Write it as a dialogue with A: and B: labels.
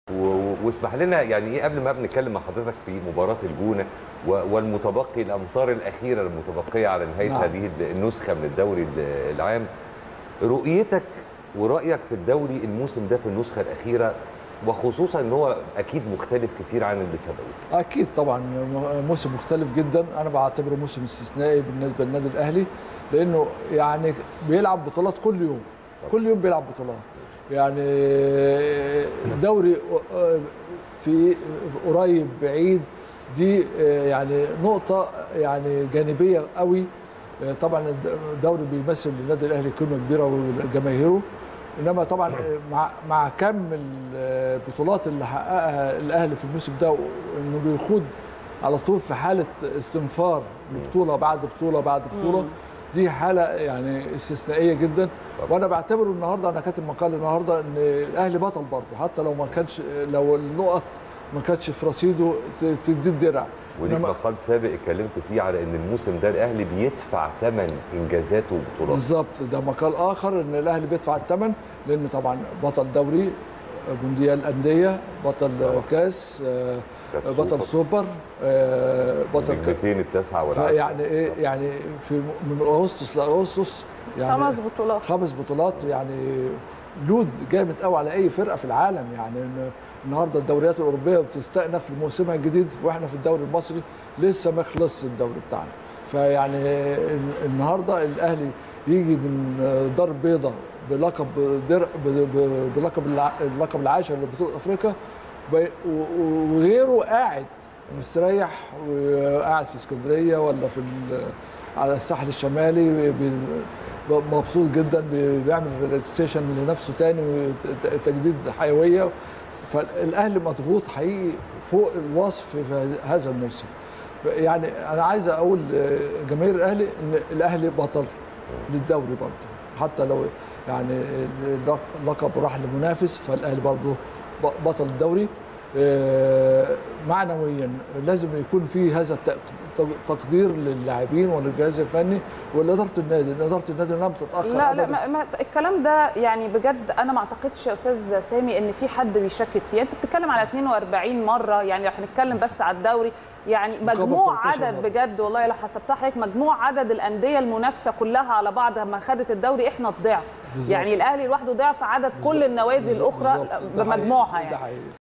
A: و- واسمح لنا يعني ايه قبل ما بنتكلم مع حضرتك في مباراه الجونه و- والمتبقي الامتار الاخيره المتبقيه على نهايه
B: نعم.
A: هذه النسخه من الدوري العام رؤيتك ورايك في الدوري الموسم ده في النسخه الاخيره وخصوصا ان هو اكيد مختلف كتير عن اللي سبقه
B: اكيد طبعا موسم مختلف جدا انا بعتبره موسم استثنائي بالنسبه للنادي الاهلي لانه يعني بيلعب بطولات كل يوم كل يوم بيلعب بطولات يعني الدوري في قريب بعيد دي يعني نقطه يعني جانبيه قوي طبعا الدوري بيمثل للنادي الاهلي قيمه كبيره وجماهيره انما طبعا مع مع كم البطولات اللي حققها الاهلي في الموسم ده انه بيخوض على طول في حاله استنفار بطوله بعد بطوله بعد بطوله دي حاله يعني استثنائيه جدا وانا بعتبره النهارده انا كاتب مقال النهارده ان الاهلي بطل برضه حتى لو ما كانش لو النقط ما كانتش في رصيده تدي الدرع
A: وليك مقال سابق اتكلمت فيه على ان الموسم ده الاهلي بيدفع ثمن انجازاته وبطولاته
B: بالظبط ده مقال اخر ان الاهلي بيدفع الثمن لان طبعا بطل دوري مونديال انديه بطل طبعا. كاس بطل سوبر
A: بطل النجمتين التاسعه والعاشره
B: يعني ايه يعني في من اغسطس لاغسطس يعني
C: خمس بطولات
B: خمس بطولات يعني لود جامد قوي على اي فرقه في العالم يعني النهارده الدوريات الاوروبيه بتستأنف في موسمها الجديد واحنا في الدوري المصري لسه ما خلصش الدوري بتاعنا فيعني النهارده الاهلي يجي من دار بيضاء بلقب درع بلقب اللقب العاشر لبطوله افريقيا وغيره قاعد مستريح وقاعد في اسكندريه ولا في على الساحل الشمالي مبسوط جدا بيعمل ريلاكسيشن لنفسه تاني تجديد حيويه فالاهلي مضغوط حقيقي فوق الوصف في هذا الموسم يعني انا عايز اقول جماهير الاهلي ان الاهلي بطل للدوري برضه حتى لو يعني اللقب راح لمنافس فالاهلي برضه بطل الدوري معنويا لازم يكون في هذا التقدير للاعبين وللجهاز الفني ولاداره النادي اداره النادي لم تتاخر
C: لا لا ما ما الكلام ده يعني بجد انا ما اعتقدش يا استاذ سامي ان في حد بيشكك فيه انت بتتكلم على 42 مره يعني لو هنتكلم بس على الدوري يعني مجموع عدد بجد والله لو حسبتها حضرتك مجموع عدد الانديه المنافسه كلها على بعض لما خدت الدوري احنا الضعف يعني الاهلي لوحده ضعف عدد كل النوادي الاخرى بمجموعها يعني